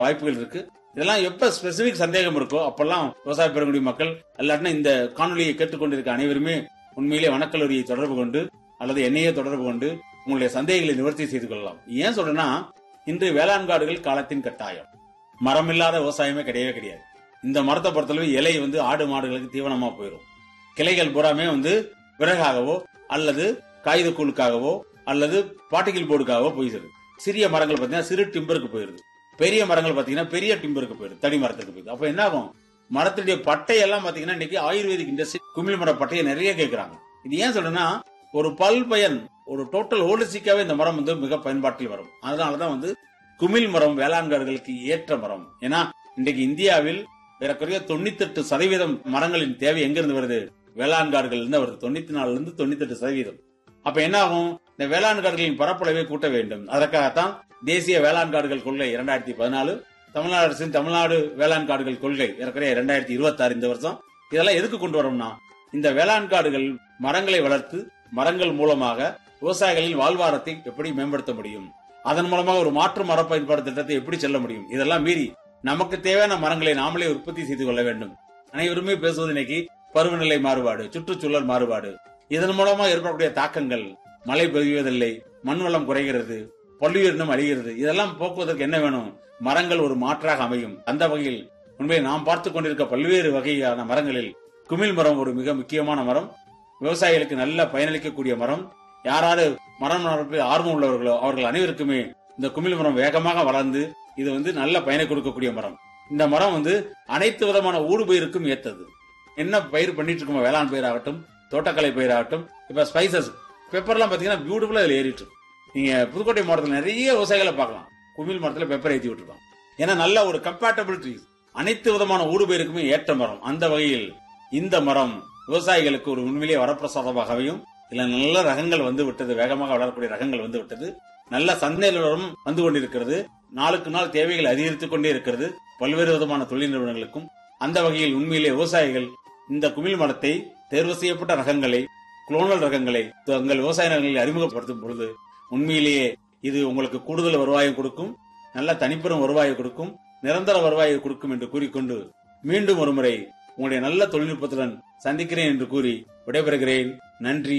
வாய்ப்புகள் இருக்கு இதெல்லாம் எப்ப ஸ்பெசிபிக் சந்தேகம் இருக்கோ அப்பெல்லாம் விவசாய பெருங்குடி மக்கள் இல்லாட்டினா இந்த காணொலியை கேட்டுக்கொண்டிருக்க அனைவருமே உண்மையிலே வனக்கல்லூரியை தொடர்பு கொண்டு அல்லது என்னையே தொடர்பு கொண்டு உங்களுடைய சந்தேகங்களை நிவர்த்தி செய்து கொள்ளலாம் ஏன் சொல்றேன்னா இன்று வேளாண் காடுகள் காலத்தின் கட்டாயம் மரம் இல்லாத விவசாயமே கிடையவே கிடையாது இந்த மரத்தை பொறுத்தளவு இலை வந்து ஆடு மாடுகளுக்கு தீவனமா போயிடும் கிளைகள் பூராமே வந்து விறகாகவோ அல்லது காகிதக்கூழுக்காகவோ அல்லது பார்ட்டிகல் போர்டுக்காகவோ போயிடுது சிறிய மரங்கள் பாத்தீங்கன்னா சிறு டிம்பருக்கு போயிருது பெரிய மரங்கள் பாத்தீங்கன்னா பெரிய டிம்பருக்கு போயிருது தடி மரத்துக்கு போயிருது அப்ப என்ன ஆகும் மரத்துடைய பட்டை எல்லாம் பாத்தீங்கன்னா இன்னைக்கு ஆயுர்வேதிக் இண்டஸ்ட்ரி குமிழ் மர பட்டையை நிறைய கேட்கறாங்க இது ஏன் சொல்றேன்னா ஒரு பல் பயன் ஒரு டோட்டல் ஹோலிஸ்டிக்காவே இந்த மரம் வந்து மிக பயன்பாட்டில் வரும் அதனாலதான் வந்து குமிழ் மரம் வேளாண்காரர்களுக்கு ஏற்ற மரம் ஏன்னா இன்றைக்கு இந்தியாவில் ஏறக்குறைய தொண்ணூத்தெட்டு சதவீதம் மரங்களின் தேவை எங்கிருந்து வருது வேளாண்காடுகள் இருந்து வருது தொண்ணூத்தி நாலுல இருந்து தொண்ணூத்தெட்டு சதவீதம் அப்ப என்ன ஆகும் இந்த வேளாண்காடுகளின் பரப்பளவை கூட்ட வேண்டும் அதற்காகத்தான் தேசிய வேளாண் காடுகள் கொள்கை இரண்டாயிரத்தி பதினாலு தமிழ்நாடு அரசின் தமிழ்நாடு வேளாண் காடுகள் கொள்கை ஏறக்குறைய இரண்டாயிரத்தி இருபத்தி ஆறு இந்த வருஷம் இதெல்லாம் எதுக்கு கொண்டு வரோம்னா இந்த வேளாண் காடுகள் மரங்களை வளர்த்து மரங்கள் மூலமாக விவசாயிகளின் வாழ்வாரத்தை எப்படி மேம்படுத்த முடியும் அதன் மூலமாக ஒரு மாற்று மர பயன்பாடு திட்டத்தை எப்படி செல்ல முடியும் இதெல்லாம் மீறி நமக்கு தேவையான மரங்களை நாமளே உற்பத்தி செய்து கொள்ள வேண்டும் அனைவருமே பேசுவது இன்னைக்கு பருவநிலை மாறுபாடு சுற்றுச்சூழல் மாறுபாடு இதன் மூலமா ஏற்படக்கூடிய தாக்கங்கள் மழை பெய்வதில்லை மண் வளம் குறைகிறது பல்லுயிரினம் அழிகிறது இதெல்லாம் போக்குவதற்கு என்ன வேணும் மரங்கள் ஒரு மாற்றாக அமையும் அந்த வகையில் உண்மையை நாம் பார்த்து கொண்டிருக்க பல்வேறு வகையான மரங்களில் குமிழ் மரம் ஒரு மிக முக்கியமான மரம் விவசாயிகளுக்கு நல்ல பயனளிக்கக்கூடிய மரம் யாராரு மரம் வளர்ப்பில் ஆர்வம் உள்ளவர்களோ அவர்கள் அனைவருக்குமே இந்த குமிழ் மரம் வேகமாக வளர்ந்து இது வந்து நல்ல பயனை கொடுக்கக்கூடிய மரம் இந்த மரம் வந்து அனைத்து விதமான ஊடுபயிருக்கும் ஏத்தது என்ன பயிர் பண்ணிட்டு இருக்கோமோ வேளாண் பயிராகட்டும் தோட்டக்கலை பயிராகட்டும் இப்ப ஸ்பைசஸ் பெப்பர்லாம் பாத்தீங்கன்னா பியூட்டிஃபுல்லா இதுல ஏறிட்டு இருக்கு. நீங்க புதுக்கோட்டை மாவட்டத்தில் நிறைய விவசாயிகளை பார்க்கலாம் குமிழ் மரத்துல பெப்பர் ஏத்தி விட்டுருக்காங்க ஏன்னா நல்ல ஒரு கம்பேட்டபிள் ட்ரீஸ் அனைத்து விதமான ஊடுபயிருக்குமே ஏற்ற மரம் அந்த வகையில் இந்த மரம் விவசாயிகளுக்கு ஒரு உண்மையிலேயே வரப்பிரசாதமாகவும் இல்ல நல்ல ரகங்கள் வந்து விட்டது வேகமாக வளரக்கூடிய ரகங்கள் வந்து விட்டது நல்ல சந்தை நிலவரம் வந்து கொண்டிருக்கிறது நாளுக்கு நாள் தேவைகள் அதிகரித்துக் கொண்டே இருக்கிறது பல்வேறு விதமான தொழில் நிறுவனங்களுக்கும் அந்த வகையில் உண்மையிலே விவசாயிகள் இந்த குமிழ் மரத்தை தேர்வு செய்யப்பட்ட ரகங்களை குளோனல் ரகங்களை தங்கள் விவசாய நிலங்களில் அறிமுகப்படுத்தும் பொழுது உண்மையிலேயே இது உங்களுக்கு கூடுதல் வருவாயை கொடுக்கும் நல்ல தனிப்பெரும் வருவாயை கொடுக்கும் நிரந்தர வருவாயை கொடுக்கும் என்று கூறிக்கொண்டு மீண்டும் ஒருமுறை உங்களுடைய நல்ல தொழில்நுட்பத்துடன் சந்திக்கிறேன் என்று கூறி விடைபெறுகிறேன் நன்றி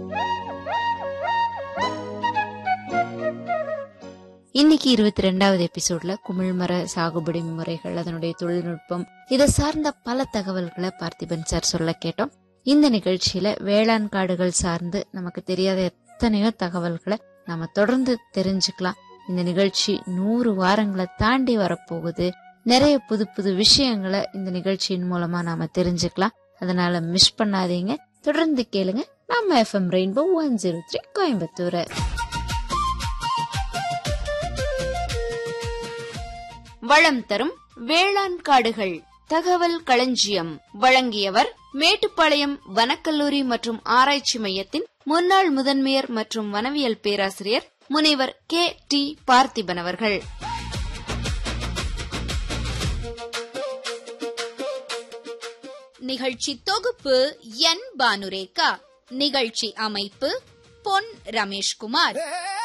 இன்னைக்கு இருபத்தி ரெண்டாவது எபிசோட்ல குமிழ்மர சாகுபடி முறைகள் அதனுடைய தொழில்நுட்பம் இதை சார்ந்த பல தகவல்களை பார்த்திபன் சார் சொல்ல கேட்டோம் இந்த நிகழ்ச்சியில வேளாண் காடுகள் சார்ந்து நமக்கு தெரியாத எத்தனையோ தகவல்களை நாம தொடர்ந்து தெரிஞ்சுக்கலாம் இந்த நிகழ்ச்சி நூறு வாரங்களை தாண்டி வரப்போகுது நிறைய புது புது விஷயங்களை இந்த நிகழ்ச்சியின் மூலமா நாம தெரிஞ்சுக்கலாம் அதனால மிஸ் பண்ணாதீங்க தொடர்ந்து கேளுங்க நம்ம FM rainbow one zero three Coimbatore வளம் தரும் வேளாண் காடுகள் தகவல் களஞ்சியம் வழங்கியவர் மேட்டுப்பாளையம் வனக்கல்லூரி மற்றும் ஆராய்ச்சி மையத்தின் முன்னாள் முதன்மையர் மற்றும் வனவியல் பேராசிரியர் முனைவர் கே டி பார்த்திபன் அவர்கள் நிகழ்ச்சி தொகுப்பு என் பானுரேகா நிகழ்ச்சி அமைப்பு பொன் ரமேஷ்குமார்